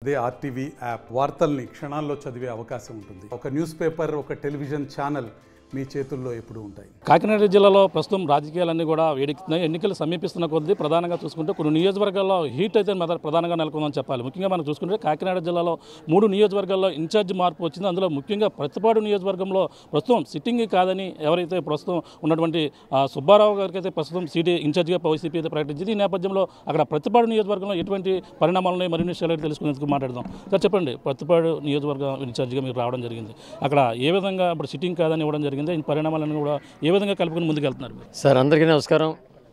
అదే RTV app వార్తల్ని క్షణాల్లో చదివే అవకాశం ఉంటుంది ఒక న్యూస్ పేపర్ ఒక టెలివిజన్ ఛానల్ మీ చేతుల్లో ఎప్పుడూ ఉంటాయి కాకినాడ జిల్లాలో ప్రస్తుతం రాజకీయాలన్నీ కూడా వేడెక్కుతున్నాయి ఎన్నికలు సమీపిస్తున్న కొద్దీ ప్రధానంగా చూసుకుంటే కొన్ని నియోజకవర్గాల్లో హీట్ అయితే మెద- ప్రధానంగా నెలకొందని చెప్పాలి ముఖ్యంగా మనం చూసుకుంటే కాకినాడ జిల్లాలో మూడు నియోజకవర్గాల్లో ఇన్ఛార్జ్ మార్పు వచ్చింది అందులో ముఖ్యంగా ప్రతిపాడు నియోజకవర్గంలో ప్రస్తుతం సిట్టింగ్ కాదని ఎవరైతే ప్రస్తుతం ఉన్నటువంటి ఆ, సుబ్బారావు గారికి అయితే ప్రస్తుతం సీటీ ఇన్ఛార్జిగా వైసీపీ అయితే ప్రకటించింది ఈ నేపథ్యంలో అక్కడ ప్రతిపాడు నియోజకవర్గంలో ఎటువంటి పరిణామాలు ఉన్నాయి మరిన్ని విషయాలు అయితే తెలుసుకునేందుకు మాట్లాడదాం సార్ చెప్పండి ప్రతిపాడు నియోజకవర్గం ఇన్ఛార్జిగా మీరు రావడం జరిగింది అక్కడ ఏ విధంగా ఇప్పుడు సిట్టింగ్ కాదని ఇవ్వడం జరిగింది ఈ పరిణామాలను కూడా ఏ విధంగా కలుపుకొని ముందుకెళ్తున్నారు మీరు సార్ అందరికీ నమస్కారం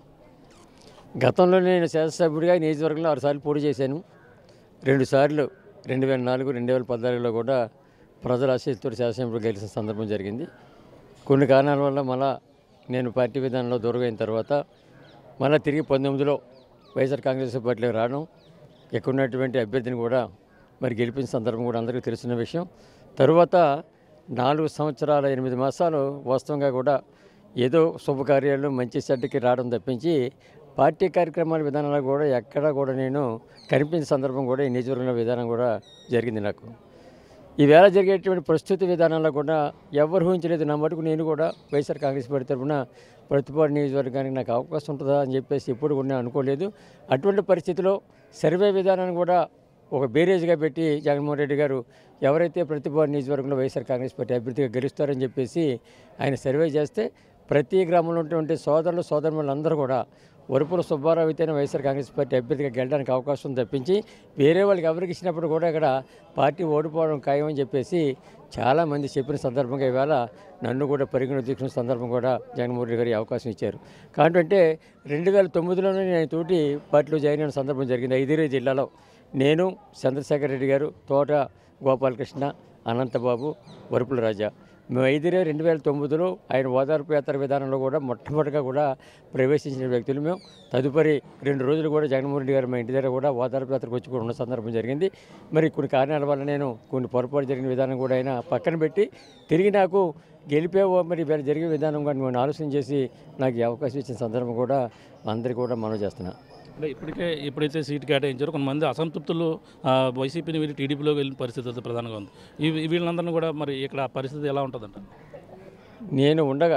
గతంలో నేను శాసనసభ్యుడిగా ఈ నియోజకవర్గంలో ఆరుసార్లు పోటీ చేశాను రెండు సార్లు రెండు వేల నాలుగు రెండు వేల పద్నాలుగులో కూడా ప్రజల ఆశీస్సుతో శాసనసభ్యుడు గెలిచిన సందర్భం జరిగింది కొన్ని కారణాల వల్ల మళ్ళా నేను పార్టీ విధానంలో దూరం అయిన తర్వాత మళ్ళీ తిరిగి పంతొమ్మిదిలో వైఎస్ఆర్ కాంగ్రెస్ పార్టీలోకి రావడం ఇక్కడ ఉన్నటువంటి అభ్యర్థిని కూడా మరి గెలిపించిన సందర్భం కూడా అందరికీ తెలిసిన విషయం తరువాత నాలుగు సంవత్సరాల ఎనిమిది మాసాలు వాస్తవంగా కూడా ఏదో శుభకార్యాలు మంచి చెడ్డకి రావడం తప్పించి పార్టీ కార్యక్రమాల విధానాలు కూడా ఎక్కడా కూడా నేను కనిపించిన సందర్భం కూడా ఈ నియోజకవర్గంలో విధానం కూడా జరిగింది నాకు ఈవేళ జరిగేటువంటి ప్రస్తుత విధానంలో కూడా ఎవరు ఊహించలేదు నా మటుకు నేను కూడా వైఎస్ఆర్ కాంగ్రెస్ పార్టీ తరఫున ప్రతిపాడు నియోజకవర్గానికి నాకు అవకాశం ఉంటుందా అని చెప్పేసి ఎప్పుడు కూడా నేను అనుకోలేదు అటువంటి పరిస్థితిలో సర్వే విధానాన్ని కూడా ఒక బేరేజ్గా పెట్టి జగన్మోహన్ రెడ్డి గారు ఎవరైతే ప్రతిపాడు నియోజకవర్గంలో వైఎస్ఆర్ కాంగ్రెస్ పార్టీ అభ్యర్థిగా గెలుస్తారని చెప్పేసి ఆయన సర్వే చేస్తే ప్రతి గ్రామంలో ఉన్నటువంటి సోదరులు సోదరులందరూ కూడా వరుపుల సుబ్బారావు అయితేనే వైఎస్ఆర్ కాంగ్రెస్ పార్టీ అభ్యర్థిగా గెలడానికి అవకాశం తప్పించి వేరే వాళ్ళకి ఎవరికి ఇచ్చినప్పుడు కూడా ఇక్కడ పార్టీ ఓడిపోవడం ఖాయం అని చెప్పేసి చాలామంది చెప్పిన సందర్భంగా ఇవాళ నన్ను కూడా పరిగణ తీసుకున్న సందర్భం కూడా జగన్మోహన్ రెడ్డి గారు ఈ అవకాశం ఇచ్చారు కాబట్టి రెండు వేల తొమ్మిదిలోనే నేను తోటి పార్టీలో జాయిన్ అయిన సందర్భం జరిగింది ఐదురే జిల్లాలో నేను చంద్రశేఖర్ రెడ్డి గారు తోట గోపాలకృష్ణ అనంతబాబు వరుపుల రాజా మేము ఐదురే రెండు వేల తొమ్మిదిలో ఆయన ఓదార్పు యాత్ర విధానంలో కూడా మొట్టమొదటిగా కూడా ప్రవేశించిన వ్యక్తులు మేము తదుపరి రెండు రోజులు కూడా జగన్మోహన్ రెడ్డి గారు మా ఇంటి దగ్గర కూడా ఓదార్పు యాత్రకు వచ్చి కూడా ఉన్న సందర్భం జరిగింది మరి కొన్ని కారణాల వల్ల నేను కొన్ని పొరపాటు జరిగిన విధానం కూడా ఆయన పక్కన పెట్టి తిరిగి నాకు గెలిపే మరి వేరే జరిగే విధానం కూడా నేను ఆలోచన చేసి నాకు ఈ అవకాశం ఇచ్చిన సందర్భం కూడా అందరికీ కూడా మనం చేస్తున్నా అంటే ఇప్పటికే ఎప్పుడైతే సీట్ కేటాయించారో కొంతమంది అసంతృప్తులు ఆ, వైసీపీని వీళ్ళు టీడీపీలోకి వెళ్ళిన పరిస్థితి అయితే ప్రధానంగా ఉంది ఈ వీళ్ళందరినీ కూడా మరి ఇక్కడ ఆ పరిస్థితి ఎలా ఉంటుందంట నేను ఉండగా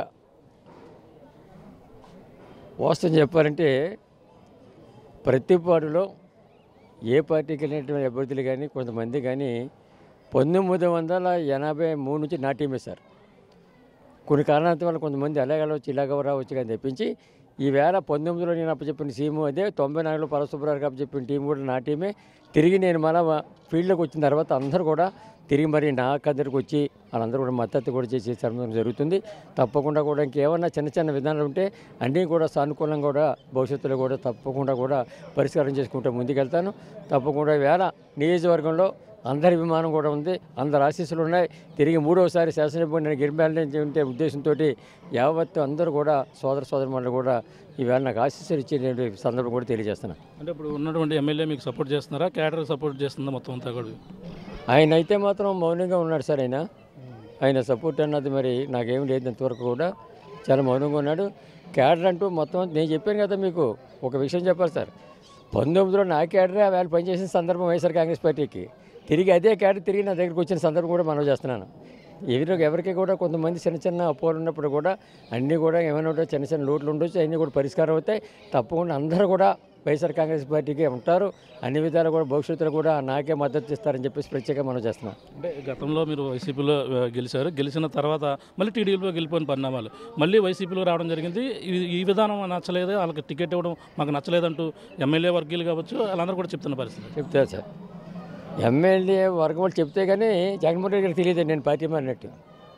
వాస్తవం చెప్పాలంటే ప్రతిపాడులో ఏ పార్టీకి వెళ్ళినటువంటి అభ్యర్థులు కానీ కొంతమంది కానీ పంతొమ్మిది వందల ఎనభై మూడు నుంచి నా టీమే సార్ కొన్ని కారణాల వల్ల కొంతమంది అలాగే వచ్చి ఇలాగ రావచ్చు కానీ తెప్పించి ఈవేళ పంతొమ్మిదిలో నేను అప్పచెప్పిన సీము అదే తొంభై నాలుగులో పరశుభ్రానికి అప్పచెప్పిన టీం కూడా నా టీమే తిరిగి నేను మళ్ళా ఫీల్డ్లోకి వచ్చిన తర్వాత అందరూ కూడా తిరిగి మరి నా దగ్గరకు వచ్చి వాళ్ళందరూ కూడా మద్దతు కూడా చేసే సందర్భం జరుగుతుంది తప్పకుండా కూడా ఇంకేమన్నా చిన్న చిన్న విధానాలు ఉంటే అన్నీ కూడా సానుకూలంగా కూడా భవిష్యత్తులో కూడా తప్పకుండా కూడా పరిష్కారం చేసుకుంటూ ముందుకెళ్తాను తప్పకుండా వేళ నియోజకవర్గంలో అందరి విమానం కూడా ఉంది అందరి ఆశీస్సులు ఉన్నాయి తిరిగి మూడవసారి శాసనసభ్యుడు నేను గెలిపాలని ఉంటే ఉద్దేశంతో యావత్తు అందరూ కూడా సోదర సోదరులు కూడా ఈవేళ నాకు ఆశీస్సులు ఇచ్చే సందర్భం కూడా తెలియజేస్తున్నాను అంటే ఇప్పుడు ఉన్నటువంటి ఎమ్మెల్యే మీకు సపోర్ట్ చేస్తున్నారా క్యాడర్ సపోర్ట్ చేస్తుందా మొత్తం అంతా కూడా ఆయన అయితే మాత్రం మౌనంగా ఉన్నాడు సార్ ఆయన ఆయన సపోర్ట్ అన్నది మరి నాకేం లేదు ఇంతవరకు కూడా చాలా మౌనంగా ఉన్నాడు క్యాడర్ అంటూ మొత్తం నేను చెప్పాను కదా మీకు ఒక విషయం చెప్పాలి సార్ పంతొమ్మిదిలో నా క్యాడరే ఆ వేళ పనిచేసిన సందర్భం వైఎస్ఆర్ కాంగ్రెస్ పార్టీకి తిరిగి అదే క్యాడర్ తిరిగి నా దగ్గరికి వచ్చిన సందర్భం కూడా మనం చేస్తున్నాను ఎవరి ఎవరికి కూడా కొంతమంది చిన్న చిన్న అపోలు ఉన్నప్పుడు కూడా అన్నీ కూడా ఏమైనా ఉంటే చిన్న చిన్న లోట్లు ఉండొచ్చు అన్నీ కూడా పరిష్కారం అవుతాయి తప్పకుండా అందరూ కూడా వైఎస్ఆర్ కాంగ్రెస్ పార్టీకి ఉంటారు అన్ని విధాలు కూడా భవిష్యత్తులో కూడా నాకే మద్దతు ఇస్తారని చెప్పేసి ప్రత్యేకంగా మనం చేస్తున్నాం అంటే గతంలో మీరు వైసీపీలో ఆ, గెలిచారు గెలిచిన తర్వాత మళ్ళీ టీడీపీలో గెలిపోయిన పరిణామాలు మళ్ళీ వైసీపీలో రావడం జరిగింది ఈ- ఈ విధానం నచ్చలేదు వాళ్ళకి టికెట్ ఇవ్వడం మాకు నచ్చలేదంటూ ఎమ్మెల్యే వర్గీయులు కావచ్చు వాళ్ళందరూ కూడా చెప్తున్న పరిస్థితి చెప్తా సార్ ఎమ్మెల్యే వర్గం వాళ్ళు చెప్తే కానీ జగన్మోహన్ రెడ్డి గారికి తెలియదు నేను పార్టీ మారినట్టు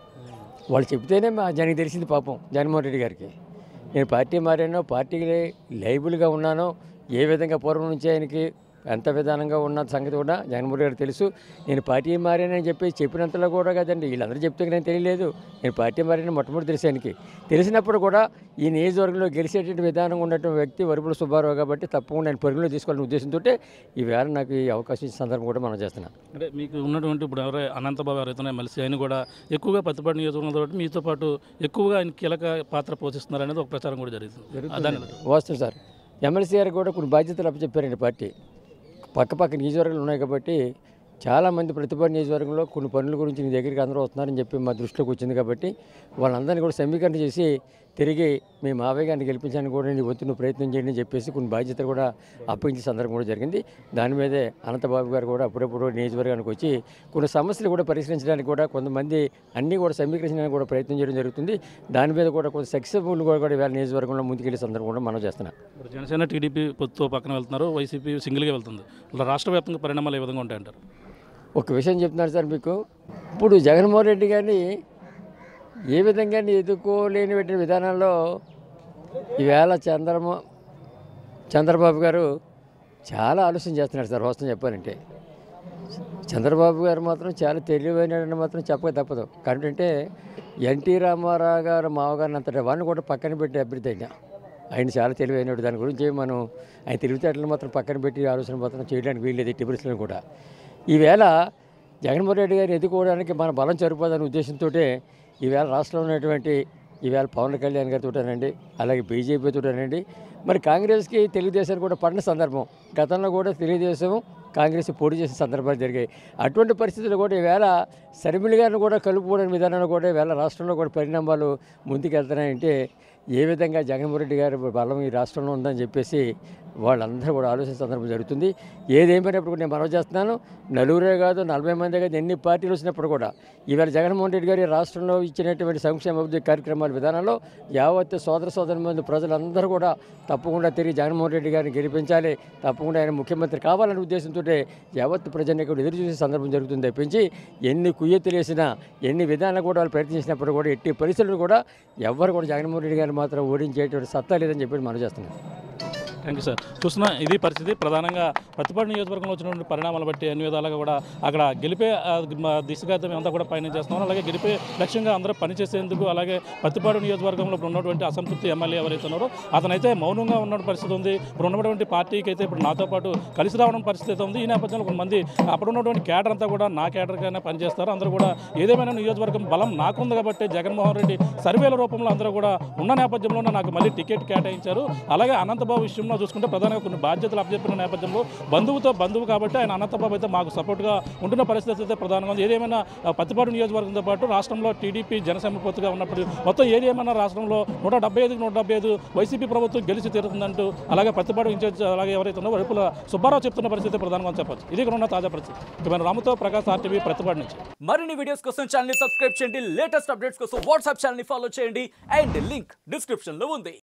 వాళ్ళు చెప్తేనే మా జనకి తెలిసింది పాపం జగన్మోహన్ రెడ్డి గారికి నేను పార్టీ మారానో పార్టీకి లైబుల్గా ఉన్నానో ఏ విధంగా పూర్వం నుంచి ఆయనకి ఎంత విధానంగా ఉన్న సంగతి కూడా జగన్మోహన్ రెడ్డి తెలుసు నేను పార్టీ మారానని చెప్పి చెప్పినంతలో కూడా కదండి వీళ్ళందరూ చెప్తే నేను తెలియలేదు నేను పార్టీ మారిన మొట్టమొదటి తెలిసి ఆయనకి తెలిసినప్పుడు కూడా ఈ నియోజకవర్గంలో గెలిచేటువంటి విధానం ఉన్నటువంటి వ్యక్తి వరుపుల సుబ్బారావు కాబట్టి తప్పకుండా నేను పరిగణలో తీసుకోవాలనే ఉద్దేశంతో ఈ వేళ నాకు ఈ అవకాశం ఇచ్చిన సందర్భం కూడా మనం చేస్తున్నాం అంటే మీకు ఉన్నటువంటి ఇప్పుడు ఎవరై అనంతబాబు ఎవరైతే ఎమ్మెల్సీ ఆయన కూడా ఎక్కువగా పత్తిపాటి నియోజకవర్గం కాబట్టి మీతో పాటు ఎక్కువగా ఆయన కీలక పాత్ర పోషిస్తున్నారు అనేది ఒక ప్రచారం కూడా జరుగుతుంది దాని వస్తుంది సార్ ఎమ్మెల్సీ గారికి కూడా కొన్ని బాధ్యతలు అప్పచెప్పారండి పార్టీ పక్క పక్క నియోజకవర్గాలు ఉన్నాయి కాబట్టి చాలామంది ప్రతిపాడు నియోజకవర్గంలో కొన్ని పనుల గురించి నీ దగ్గరికి అందరూ వస్తున్నారని చెప్పి మా దృష్టిలోకి వచ్చింది కాబట్టి వాళ్ళందరినీ కూడా సమీకరణ చేసి తిరిగి మీ మావయ్య గారిని గెలిపించడానికి కూడా నీ వంతు నువ్వు ప్రయత్నం చేయండి అని చెప్పేసి కొన్ని బాధ్యతలు కూడా అప్పగించే సందర్భం కూడా జరిగింది దాని మీదే అనంతబాబు గారు కూడా అప్పుడప్పుడు నియోజకవర్గానికి వచ్చి కొన్ని సమస్యలు కూడా పరిష్కరించడానికి కూడా కొంతమంది అన్నీ కూడా సమీకరించడానికి కూడా ప్రయత్నం చేయడం జరుగుతుంది దాని మీద కూడా కొంత సక్సెస్ఫుల్ కూడా కూడా వేళ నియోజకవర్గంలో ముందుకెళ్ళే సందర్భం కూడా మనం చేస్తున్నాం ఇప్పుడు జనసేన టీడీపీ పొత్తు పక్కన వెళ్తున్నారు వైసీపీ సింగిల్గా వెళ్తుంది ఇలా రాష్ట్ర వ్యాప్తంగా పరిణామాలు ఏ విధంగా ఉంటాయంటారు ఒక విషయం చెప్తున్నారు సార్ మీకు ఇప్పుడు జగన్మోహన్ రెడ్డి గారిని ఏ విధంగా ఎదుర్కోలేని పెట్టిన విధానంలో ఈవేళ చంద్రమో చంద్రబాబు గారు చాలా ఆలోచన చేస్తున్నారు సార్ వాస్తవం చెప్పాలంటే చంద్రబాబు గారు మాత్రం చాలా తెలివైన మాత్రం చెప్పక తప్పదు కంటే ఎన్టీ రామారావు గారు మావగారిని అంతటి వాడిని కూడా పక్కన పెట్టి అభ్యర్థి అయినా ఆయన చాలా తెలివైనడు దాని గురించి మనం ఆయన తెలివితేటలు మాత్రం పక్కన పెట్టి ఆలోచన మాత్రం చేయడానికి వీల్లేదు ఎట్టి పరిస్థితుల్లో కూడా ఈవేళ జగన్మోహన్ రెడ్డి గారిని ఎదుర్కోవడానికి మన బలం సరిపోదనే ఉద్దేశంతో ఈవేళ రాష్ట్రంలో ఉన్నటువంటి ఈవేళ పవన్ కళ్యాణ్ గారితోటేనండి అలాగే బీజేపీతోటేనండి మరి కాంగ్రెస్కి తెలుగుదేశానికి కూడా పడిన సందర్భం గతంలో కూడా తెలుగుదేశం కాంగ్రెస్ పోటీ చేసిన సందర్భాలు జరిగాయి అటువంటి పరిస్థితులు కూడా ఈవేళ శర్మిలి గారిని కూడా కలుపుకోవడానికి విధానంలో కూడా ఈవేళ రాష్ట్రంలో కూడా పరిణామాలు ముందుకెళ్తున్నాయంటే ఏ విధంగా జగన్మోహన్ రెడ్డి గారి బలం ఈ రాష్ట్రంలో ఉందని చెప్పేసి వాళ్ళందరూ కూడా ఆలోచన సందర్భం జరుగుతుంది ఏదేమైనప్పుడు కూడా నేను మనవి చేస్తున్నాను నలుగురే కాదు నలభై మంది కాదు ఎన్ని పార్టీలు వచ్చినప్పుడు కూడా ఈవేళ జగన్మోహన్ రెడ్డి గారి రాష్ట్రంలో ఇచ్చినటువంటి సంక్షేమ అభివృద్ధి కార్యక్రమాల విధానంలో యావత్ సోదర సోదరు మంది ప్రజలందరూ కూడా తప్పకుండా తిరిగి జగన్మోహన్ రెడ్డి గారిని గెలిపించాలి తప్పకుండా ఆయన ముఖ్యమంత్రి కావాలనే ఉద్దేశంతో యావత్ ప్రజల్ని కూడా ఎదురు చూసే సందర్భం జరుగుతుంది తప్పించి ఎన్ని కుయ్యెత్తులు వేసినా ఎన్ని విధానాలు కూడా వాళ్ళు ప్రయత్నించినప్పుడు కూడా ఎట్టి పరిస్థితులు కూడా ఎవ్వరు కూడా జగన్మోహన్ రెడ్డి గారిని మాత్రం ఓడించేటువంటి సత్తా లేదని చెప్పి మనం చేస్తున్నాం థ్యాంక్ యూ సార్ చూస్తున్నా ఇది పరిస్థితి ప్రధానంగా పత్తిపాడు నియోజకవర్గంలో వచ్చినటువంటి పరిణామాలు బట్టి అన్ని విధాలుగా కూడా అక్కడ గెలిపే ఆ, మ- దిశగా అయితే మేమంతా కూడా పయనం చేస్తున్నాం అలాగే గెలిపే లక్ష్యంగా అందరూ పనిచేసేందుకు అలాగే పత్తిపాడు నియోజకవర్గంలో ఇప్పుడు ఉన్నటువంటి అసంతృప్తి ఎమ్మెల్యే ఎవరైతే ఉన్నారో అతనైతే మౌనంగా ఉన్న పరిస్థితి ఉంది ఇప్పుడు ఉన్నటువంటి పార్టీకి అయితే ఇప్పుడు నాతో పాటు కలిసి రావడం పరిస్థితి అయితే ఉంది ఈ నేపథ్యంలో కొంతమంది అప్పుడు ఉన్నటువంటి కేడర్ అంతా కూడా నా కేడర్గానే పనిచేస్తారు అందరూ కూడా ఏదేమైనా నియోజకవర్గం బలం నాకుంది కాబట్టి జగన్మోహన్ రెడ్డి సర్వేల రూపంలో అందరూ కూడా ఉన్న నేపథ్యంలోనే నాకు మళ్ళీ టికెట్ కేటాయించారు అలాగే అనంతబాబు విషయంలో చూసుకుంటే ప్రధానంగా కొన్ని బాధ్యతలు అప్పచెప్పిన నేపథ్యంలో బంధువుతో బంధువు కాబట్టి ఆయన అనంతబాబు అయితే మాకు సపోర్ట్గా ఉంటున్న పరిస్థితి అయితే ప్రధానంగా ఉంది ఏదేమైనా ఆ, పత్తిపాడు నియోజకవర్గంతో పాటు రాష్ట్రంలో టీడీపీ జనసేన పొత్తుగా ఉన్నప్పుడు మొత్తం ఏది ఏమైనా రాష్ట్రంలో నూట డెబ్బై ఐదుకి నూట డెబ్బై ఐదు వైసీపీ ప్రభుత్వం గెలిచి తీరుతుందంటూ అలాగే పత్తిపాడు ఇన్ఛార్జ్ అలాగే ఎవరైతే ఉన్నారో వైపుల సుబ్బారావు చెప్తున్న పరిస్థితి ప్రధానంగా చెప్పచ్చు ఇది ఇక్కడ ఉన్న తాజా పరిస్థితి ఇక మన రాముతో ప్రకాశ్ ఆర్టీవీ ప్రతిపాడు నుంచి మరిన్ని వీడియోస్ కోసం ఛానల్ సబ్స్క్రైబ్ చేయండి లేటెస్ట్ అప్డేట్స్ కోసం వాట్సాప్ ఛానల్ ఫాలో చేయండి అండ్ లింక్ డిస్క్రిప్షన్ లో ఉంది